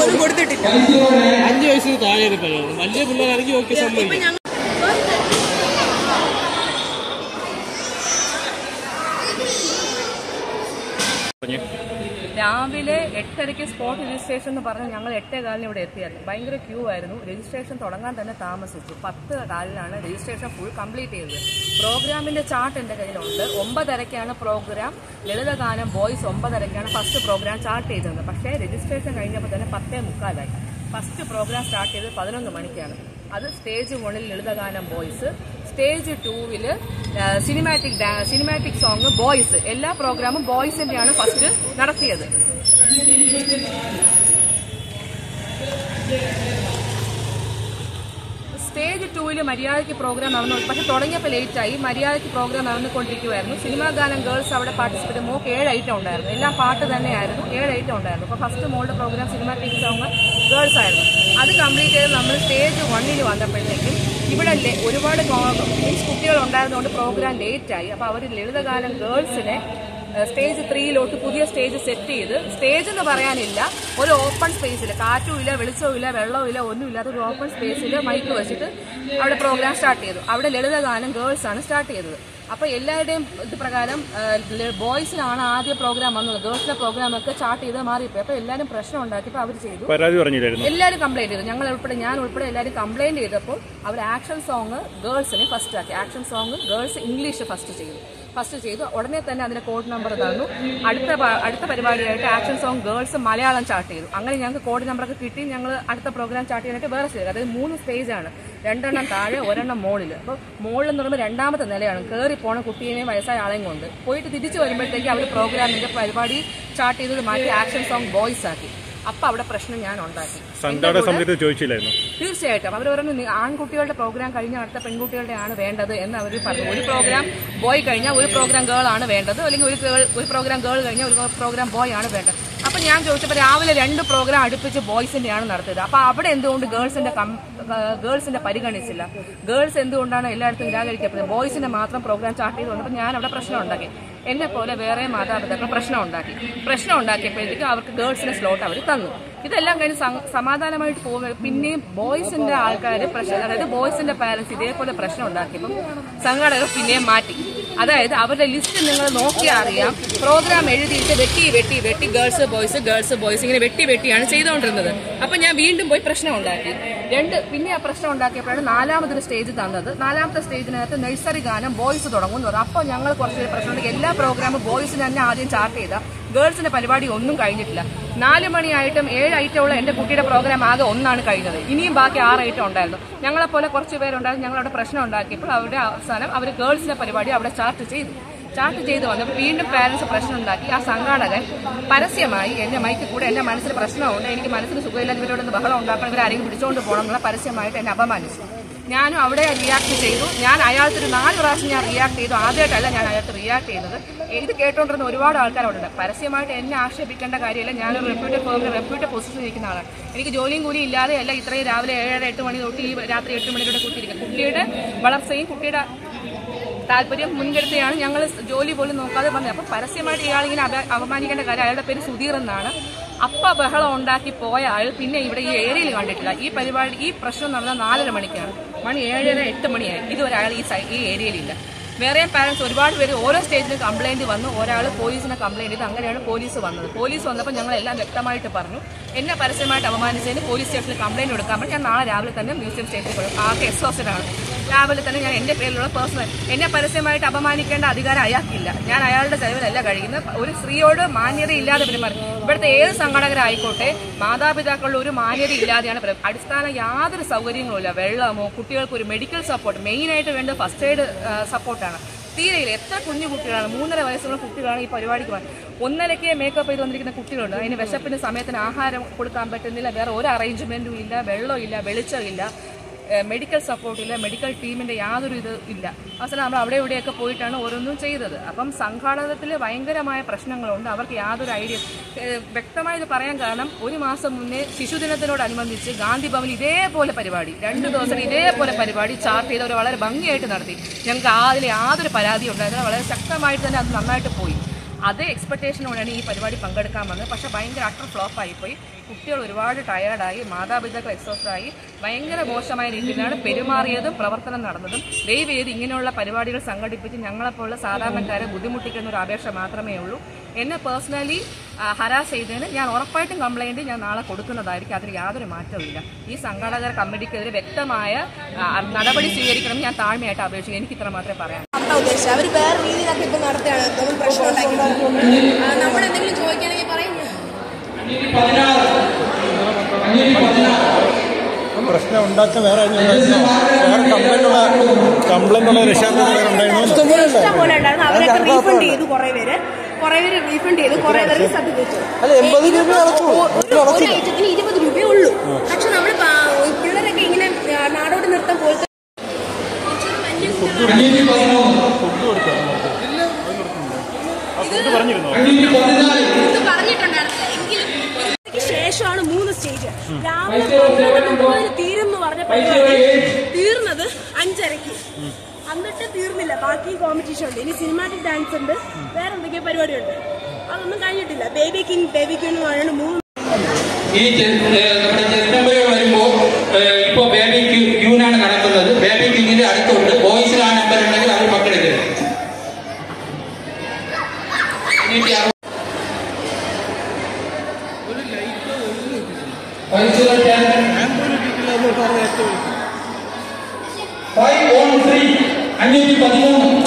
ഒന്നും കൊടുത്തിട്ടില്ല അഞ്ച് വയസ്സിന് താഴെ കഴിയണം വലിയ പിള്ളേരാണെങ്കിൽ ഓക്കെ ഇപ്പൊ സമ്മതിക്കും ഞങ്ങൾ രാവിലെ എട്ടരയ്ക്ക് സ്പോട്ട് രജിസ്ട്രേഷൻ എന്ന് പറഞ്ഞ് ഞങ്ങൾ എട്ടേ കാലിന് ഇവിടെ എത്തിയായിരുന്നു ഭയങ്കര ക്യൂ ആയിരുന്നു രജിസ്ട്രേഷൻ തുടങ്ങാൻ തന്നെ താമസിച്ചു പത്ത് കാലിനാണ് രജിസ്ട്രേഷൻ ഫുൾ കംപ്ലീറ്റ് ചെയ്തത് പ്രോഗ്രാമിന്റെ ചാർട്ട് എൻ്റെ കയ്യിലുണ്ട് ഒമ്പതരയ്ക്കാണ് പ്രോഗ്രാം ലളിതഗാനം ബോയ്സ് ഒമ്പതരയ്ക്കാണ് ഫസ്റ്റ് പ്രോഗ്രാം ചാർട്ട് ചെയ്തത് പക്ഷേ രജിസ്ട്രേഷൻ കഴിഞ്ഞപ്പോൾ തന്നെ പത്തേ മുക്കാലായി ഫസ്റ്റ് പ്രോഗ്രാം സ്റ്റാർട്ട് ചെയ്തത് പതിനൊന്ന് മണിക്കാണ് അത് സ്റ്റേജ് വണ്ണിൽ ലളിതഗാനം ബോയ്സ് സ്റ്റേജ് ടൂവില് സിനിമാറ്റിക് സിനിമാറ്റിക് സോങ് ബോയ്സ് എല്ലാ പ്രോഗ്രാമും ബോയ്സിന്റെയാണ് ഫസ്റ്റ് നടത്തിയത് സ്റ്റേജ് ടൂവിൽ മര്യാദയ്ക്ക് പ്രോഗ്രാം നടന്നു പക്ഷെ തുടങ്ങിയപ്പോൾ ലേറ്റായി മര്യാദയ്ക്ക് പ്രോഗ്രാം നടന്നുകൊണ്ടിരിക്കുമായിരുന്നു സിനിമാ ഗാനം ഗേൾസ് അവിടെ പാർട്ടിസിപ്പേറ്റ് മോക്ക് ഏഴ് ഐറ്റം ഉണ്ടായിരുന്നു എല്ലാം പാട്ട് തന്നെയായിരുന്നു ഏഴ് ഐറ്റം ഉണ്ടായിരുന്നു അപ്പോൾ ഫസ്റ്റ് മോളുടെ പ്രോഗ്രാം സിനിമാറ്റിക് സോങ് ഗേൾസ് ആയിരുന്നു അത് കംപ്ലീറ്റ് ചെയ്ത് നമ്മൾ സ്റ്റേജ് വണ്ണിൽ വന്നപ്പോഴത്തേക്കും ഇവിടെ ലെ- ഒരുപാട് മീൻസ് കുട്ടികൾ ഉണ്ടായിരുന്നതുകൊണ്ട് പ്രോഗ്രാം ലേറ്റായി അപ്പോൾ അവർ ലളിതഗാനം ഗേൾസിനെ സ്റ്റേജ് ത്രീയിലോട്ട് പുതിയ സ്റ്റേജ് സെറ്റ് ചെയ്ത് സ്റ്റേജ് എന്ന് പറയാനില്ല ഒരു ഓപ്പൺ സ്പേസിൽ കാറ്റും ഇല്ല വെളിച്ചവും ഇല്ല വെള്ളവും ഇല്ല ഒന്നുമില്ലാത്ത ഒരു ഓപ്പൺ സ്പേസിൽ മൈക്ക് വെച്ചിട്ട് അവിടെ പ്രോഗ്രാം സ്റ്റാർട്ട് ചെയ്തു അവിടെ ലളിതഗാനം ഗേൾസ് ആണ് സ്റ്റാർട്ട് ചെയ്തത് അപ്പൊ എല്ലാവരുടെയും ഇത് പ്രകാരം ബോയ്സിനാണ് ആദ്യ പ്രോഗ്രാം വന്നത് ഗേൾസിന്റെ പ്രോഗ്രാം ഒക്കെ ചാർട്ട് ചെയ്ത് മാറിയപ്പോൾ അപ്പൊ എല്ലാവരും പ്രശ്നം ഉണ്ടാക്കിയപ്പോൾ അവർ ചെയ്തു പരാതി പറഞ്ഞില്ലായിരുന്നു എല്ലാവരും കംപ്ലൈന്റ് ചെയ്തു ഞങ്ങൾ ഉൾപ്പെടെ ഞാൻ ഉൾപ്പെടെ എല്ലാവരും കംപ്ലൈന്റ് ചെയ്തപ്പോൾ അവർ ആക്ഷൻ സോങ് ഗേൾസിന് ഫസ്റ്റ് ആക്കി action song girls English first ചെയ്തു ഫസ്റ്റ് ചെയ്തു ഉടനെ തന്നെ അതിന്റെ കോഡ് നമ്പർ തന്നു അടുത്ത പ- അടുത്ത പരിപാടിയായിട്ട് action song girls Malayalam chart ചെയ്തു അങ്ങനെ ഞങ്ങൾക്ക് കോഡ് നമ്പറൊക്കെ കിട്ടി ഞങ്ങൾ അടുത്ത പ്രോഗ്രാം ചാർട്ട് ചെയ്യാനായിട്ട് വേറെ സ്റ്റേജ് അതായത് മൂന്ന് സ്റ്റേജാണ് രണ്ടെണ്ണം താഴെ ഒരെണ്ണം മോളിൽ അപ്പോൾ മോളിൽ എന്ന് പറയുമ്പോൾ രണ്ടാമത്തെ നിലയാണ് കയറി പോണ കുട്ടീനെയും വയസ്സായ ആളെയും കൊണ്ട് പോയിട്ട് തിരിച്ചു വരുമ്പോഴത്തേക്ക് അവർ പ്രോഗ്രാമിന്റെ പരിപാടി ചാർട്ട് ചെയ്തത് മാറ്റി ആക്ഷൻ സോങ് ബോയ്സ് ആക്കി അപ്പൊ അവിടെ പ്രശ്നം ഞാൻ ഉണ്ടാക്കി സംഘാടക സമിതി ചോദിച്ചില്ലായിരുന്നു തീർച്ചയായിട്ടും അവർ പറഞ്ഞു "നി- ആൺകുട്ടികളുടെ പ്രോഗ്രാം കഴിഞ്ഞ അടുത്ത പെൺകുട്ടികളുടെ ആണ് വേണ്ടത് എന്ന് അവർ പറഞ്ഞു ഒരു പ്രോഗ്രാം ബോയ് കഴിഞ്ഞാൽ ഒരു പ്രോഗ്രാം ഗേൾ ആണ് വേണ്ടത് അല്ലെങ്കിൽ ഒരു girl- ഒരു പ്രോഗ്രാം ഗേൾ കഴിഞ്ഞാൽ ഒരു പ്രോഗ്രാം ബോയ് ആണ് വേണ്ടത് അപ്പൊ ഞാൻ ചോദിച്ചപ്പോൾ രാവിലെ രണ്ട് പ്രോഗ്രാം അടുപ്പിച്ച് ബോയ്സിന്റെ ആണ് നടത്തിയത് അപ്പൊ അവിടെ എന്തുകൊണ്ട് ഗേൾസിന്റെ ഗേൾസിന്റെ പരിഗണിച്ചില്ല ഗേൾസ് എന്തുകൊണ്ടാണ് എല്ലായിടത്തും നിരാകരിക്കപ്പെടുന്നത് ബോയ്സിന്റെ മാത്രം പ്രോഗ്രാം ചാർട്ട് ചെയ്ത് വന്നപ്പോൾ ഞാൻ അവിടെ പ്രശ്നം ഉണ്ടാക്കി എന്നെ പോലെ വേറെ മാതാപിതാക്കൾ പ്രശ്നം ഉണ്ടാക്കി പ്രശ്നം ഉണ്ടാക്കിയപ്പോഴത്തേക്കും അവർക്ക് ഗേൾസിന്റെ സ്ലോട്ട് അവർ തന്നു ഇതെല്ലാം കഴിഞ്ഞ് സം- സമാധാനമായിട്ട് പോകുമ്പോൾ പിന്നെയും ബോയ്സിന്റെ ആൾക്കാർ പ്രശ്നം അതായത് ബോയ്സിന്റെ പാരന്റ്സ് ഇതേപോലെ പ്രശ്നം ഉണ്ടാക്കിയപ്പം സംഘാടകർ പിന്നെയും മാറ്റി അതായത് അവരുടെ ലിസ്റ്റ് നിങ്ങൾ നോക്കിയാൽ അറിയാം പ്രോഗ്രാം എഴുതിയിട്ട് വെട്ടി വെട്ടി വെട്ടി ഗേൾസ് ബോയ്സ് ഗേൾസ് ബോയ്സ് ഇങ്ങനെ വെട്ടി വെട്ടിയാണ് ചെയ്തുകൊണ്ടിരുന്നത് അപ്പൊ ഞാൻ വീണ്ടും പോയി പ്രശ്നം ഉണ്ടാക്കി രണ്ട് പിന്നെ ആ പ്രശ്നം ഉണ്ടാക്കിയപ്പോഴാണ് നാലാമതൊരു സ്റ്റേജ് തന്നത് നാലാമത്തെ സ്റ്റേജിനകത്ത് നഴ്സറി ഗാനം ബോയ്സ് തുടങ്ങും എന്ന് പറഞ്ഞു അപ്പോൾ ഞങ്ങൾ കുറച്ച് പ്രശ്നം എല്ലാ പ്രോഗ്രാമും ബോയ്സിന് തന്നെ ആദ്യം ചാർട്ട് ചെയ്ത ഗേൾസിന്റെ പരിപാടി ഒന്നും കഴിഞ്ഞിട്ടില്ല നാല് മണിയായിട്ടും ഏഴ് ഐറ്റമുള്ള എന്റെ കുട്ടിയുടെ പ്രോഗ്രാം ആകെ ഒന്നാണ് കഴിഞ്ഞത് ഇനിയും ബാക്കി ആറ് ഐറ്റം ഉണ്ടായിരുന്നു ഞങ്ങളെ പോലെ കുറച്ച് പേരുണ്ടായിരുന്നു ഞങ്ങളവിടെ പ്രശ്നം ഉണ്ടാക്കിയപ്പോൾ അവരുടെ അവസാനം അവർ ഗേൾസിന്റെ പരിപാടി അവിടെ ചാർട്ട് ചെയ്തു ചാർട്ട് ചെയ്ത് വന്നപ്പോൾ വീണ്ടും പാരന്റ്സ് പ്രശ്നം ഉണ്ടാക്കി ആ സംഘാടകൻ പരസ്യമായി എന്റെ മൈക്ക് കൂടെ എന്റെ മനസ്സിൽ പ്രശ്നമുണ്ട് എനിക്ക് മനസ്സിന് സുഖമില്ലാത്ത ഇവരോടൊന്ന് ബഹളം ഉണ്ടാക്കണം ഇവരെ ആരെങ്കിലും പിടിച്ചുകൊണ്ട് പോകണം എന്നുള്ള പരസ്യമായിട്ട് എന്നെ അപമാനിച്ചു ഞാനും അവിടെ റിയാക്ട് ചെയ്തു ഞാൻ അയാൾക്ക് ഒരു നാല് പ്രാവശ്യം ഞാൻ റിയാക്ട് ചെയ്തു ആദ്യമായിട്ടല്ല ഞാൻ അയാൾക്ക് റിയാക്ട് ചെയ്തത് ഇത് കേട്ടോണ്ടിരുന്ന ഒരുപാട് ആൾക്കാരുണ്ട് പരസ്യമായിട്ട് എന്നെ ആക്ഷേപിക്കേണ്ട കാര്യമില്ല ഞാനൊരു റെപ്യൂട്ടഡ് ഫേമിൽ റെപ്യൂട്ടഡ് പൊസിഷനിൽ ഇരിക്കുന്ന ആളാണ് എനിക്ക് ജോലിയും കൂലി ഇല്ലാതെ അല്ല ഇത്രയും രാവിലെ ഏഴര എട്ട് മണി തൊട്ട് ഈ രാത്രി എട്ട് മണിയുടെ കുട്ടിയിരിക്കുക കുട്ടിയുടെ വളർച്ചയും കുട്ടിയുടെ താല്പര്യം മുൻകരുത്തിയാണ് ഞങ്ങൾ ജോലി പോലും നോക്കാതെ വന്നത് അപ്പൊ പരസ്യമായിട്ട് ഇയാൾ ഇങ്ങനെ അപ- അപമാനിക്കേണ്ട കാര്യം അയാളുടെ പേര് സുധീർ എന്നാണ് അപ്പ ബഹളം ഉണ്ടാക്കി പോയ ആൾ പിന്നെ ഇവിടെ ഈ ഏരിയയിൽ കണ്ടിട്ടില്ല ഈ പരിപാടി ഈ പ്രശ്നം നടന്ന നാലര മണിക്കാണ് മണി ഏഴര എട്ട് മണിയായി ഇതുവരെ അയാൾ ഈ സൈ- ഈ ഏരിയയിലില്ല വേറെ പാരന്റ്സ് ഒരുപാട് പേര് ഓരോ സ്റ്റേജിലും കംപ്ലൈന്റ് വന്നു ഒരാൾ പോലീസിനെ കംപ്ലൈന്റ് ചെയ്ത് അങ്ങനെയാണ് പോലീസ് വന്നത് പോലീസ് വന്നപ്പോൾ ഞങ്ങൾ എല്ലാം വ്യക്തമായിട്ട് പറഞ്ഞു എന്നെ പരസ്യമായിട്ട് അപമാനിച്ചതിന് പോലീസ് സ്റ്റേഷനിൽ കംപ്ലൈന്റ് കൊടുക്കാൻ പറ്റും ഞാൻ നാളെ രാവിലെ തന്നെ മ്യൂസിയം സ്റ്റേഷനിൽ കൊടുക്കും ആകെ എക്സോസ്റ്റഡ് ആണ് രാവിലെ തന്നെ ഞാൻ എന്റെ പേരിലുള്ള പേഴ്സണൽ എന്നെ പരസ്യമായിട്ട് അപമാനിക്കേണ്ട അധികാരം അയാൾക്കില്ല ഞാൻ അയാളുടെ ചെലവിലല്ല കഴിയുന്നത് ഒരു സ്ത്രീയോട് മാന്യത ഇല്ലാതെ പെരുമാറി ഇവിടുത്തെ ഏത് സംഘടകരായിക്കോട്ടെ മാതാപിതാക്കളുടെ ഒരു മാന്യത ഇല്ലാതെയാണ് പെരു- അടിസ്ഥാന യാതൊരു സൗകര്യങ്ങളും ഇല്ല വെള്ളമോ കുട്ടികൾക്ക് ഒരു മെഡിക്കൽ സപ്പോർട്ട് മെയിനായിട്ട് വേണ്ടത് ഫസ്റ്റ് എയ്ഡ് സപ്പോർട്ടാണ് തീരെയില്ല എത്ര കുഞ്ഞു കുട്ടികളാണ് മൂന്നര വയസ്സുള്ള കുട്ടികളാണ് ഈ പരിപാടിക്ക് വന്നത് ഒന്നരയ്ക്ക് മേക്കപ്പ് ചെയ്ത് വന്നിരിക്കുന്ന കുട്ടികളുണ്ട് അതിന് വിശപ്പിന് സമയത്തിന് ആഹാരം കൊടുക്കാൻ പറ്റുന്നില്ല വേറെ ഒരു അറേഞ്ച്മെന്റും ഇല്ല വെള്ളമില്ല വെളിച്ചമില്ല ഏഹ് മെഡിക്കൽ സപ്പോർട്ടില്ല മെഡിക്കൽ ടീമിന്റെ യാതൊരു ഇത് ഇല്ല അവസാനം നമ്മൾ അവിടെ ഇവിടെയൊക്കെ പോയിട്ടാണ് ഓരോന്നും ചെയ്തത് അപ്പം സംഘാടനത്തിൽ ഭയങ്കരമായ പ്രശ്നങ്ങളുണ്ട് അവർക്ക് യാതൊരു ഐഡിയ ഏഹ് വ്യക്തമായി ഇത് പറയാൻ കാരണം ഒരു മാസം മുന്നേ ശിശുദിനത്തിനോടനുബന്ധിച്ച് ഗാന്ധി ഭവൻ ഇതേപോലെ പരിപാടി രണ്ട് ദിവസം ഇതേപോലെ പരിപാടി ചാർട്ട് ചെയ്ത് അവർ വളരെ ഭംഗിയായിട്ട് നടത്തി ഞങ്ങൾക്ക് അതിൽ യാതൊരു പരാതി ഉണ്ടായിരുന്നില്ല വളരെ ശക്തമായിട്ട് തന്നെ അത് നന്നായിട്ട് പോയി അതേ എക്സ്പെക്ടേഷനോടെയാണ് ഈ പരിപാടി പങ്കെടുക്കാൻ വന്നത് പക്ഷേ ഭയങ്കര അട്ടർ ഫ്ലോപ്പ് ആയിപ്പോയി കുട്ടികൾ ഒരുപാട് ടയേർഡായി മാതാപിതാക്കൾ എക്സോസ്റ്റ് ആയി ഭയങ്കര മോശമായ രീതിയിലാണ് പെരുമാറിയതും പ്രവർത്തനം നടന്നതും ദയവ് ചെയ്ത് ഇങ്ങനെയുള്ള പരിപാടികൾ സംഘടിപ്പിച്ച് ഞങ്ങളെപ്പോലുള്ള സാധാരണക്കാരെ ബുദ്ധിമുട്ടിക്കുന്ന ഒരു അപേക്ഷ മാത്രമേ ഉള്ളൂ എന്നെ പേഴ്സണലി ഹരാസ് ചെയ്തതിന് ഞാൻ ഉറപ്പായിട്ടും കംപ്ലൈൻറ്റ് ഞാൻ നാളെ കൊടുക്കുന്നതായിരിക്കും അതിൽ യാതൊരു മാറ്റവുമില്ല ഈ സംഘാടകർ കമ്മിറ്റിക്കെതിരെ വ്യക്തമായ ആ, നടപടി സ്വീകരിക്കണം ഞാൻ താഴ്മയായിട്ട് അപേക്ഷിക്കും എനിക്ക് ഇത്ര മാത്രമേ പറയാൻ അതാ ഉദ്ദേശിച്ചത് അവർ വേറെ രീതിയിലൊക്കെ ഇപ്പൊ നടത്തുകയാണ് നമ്മൾ പ്രശ്നം ഉണ്ടാക്കി നമ്മൾ എന്തെങ്കിലും ചോദിക്കുകയാണെങ്കിൽ പറയും പ്രശ്നം ഉണ്ടാക്കാൻ വേറെ ആരെങ്കിലും വേറെ കംപ്ലൈന്റ് ഉള്ള കംപ്ലൈന്റ് ഉള്ള രക്ഷാകർത്താക്കൾ വേറെ ഉണ്ടായിരുന്നു ഇഷ്ടം പോലെ ഉണ്ടായിരുന്നു അവരൊക്കെ റീഫണ്ട് ചെയ്തു കുറെ പേര് കുറെ പേര് റീഫണ്ട് ചെയ്തു കുറെ പേർക്ക് സർട്ടിഫിക്കറ്റ് ഒരു ഐറ്റത്തിന് ഇരുപത് രൂപയേ ഉള്ളൂ പക്ഷെ നമ്മൾ പിള്ളേരൊക്കെ ഇങ്ങനെ ആ, നാടോടി നൃത്തം പോലത്തെ ഫുഡ് പറഞ്ഞിരുന്നോ ഇത് പറഞ്ഞിട്ടുണ്ടായിരുന്നില്ല എങ്കിലും ഇതിന് ശേഷമാണ് മൂന്ന് സ്റ്റേജ് രാവിലെ പന്ത്രണ്ട് മുപ്പതിന് തീരും എന്ന് പറഞ്ഞ പരിപാടി തീർന്നത് അഞ്ചരക്ക് എന്നിട്ട് തീർന്നില്ല ബാക്കി കോമ്പറ്റീഷൻ ഉണ്ട് ഇനി സിനിമാറ്റിക് ഡാൻസ് ഉണ്ട് വേറെ എന്തൊക്കെയോ പരിപാടിയുണ്ട് അതൊന്നും കഴിഞ്ഞിട്ടില്ല ബേബി കിങ് ബേബി കിങ് എന്ന് പറയുന്നത് മൂന്ന് ഈ ചെ- ഏഹ് നമ്മുടെ ചെറുപ്പമ്പഴ വരുമ്പോൾ ഇപ്പോ ബേബി ക്യൂ- ക്യൂനാണ് നടക്കുന്നത് ബേബി ക്യൂവിന്റെ അടുത്തുണ്ട് ബോയ്സിന് ആ നമ്പർ ഉണ്ടെങ്കിൽ അവർ പങ്കെടുക്കരുത് ഇരുന്നൂറ്റി അറുപത് വയസ്സുള്ള ഫൈവ് ഓൺ ത്രീ അഞ്ഞൂറ്റി പതിമൂന്ന്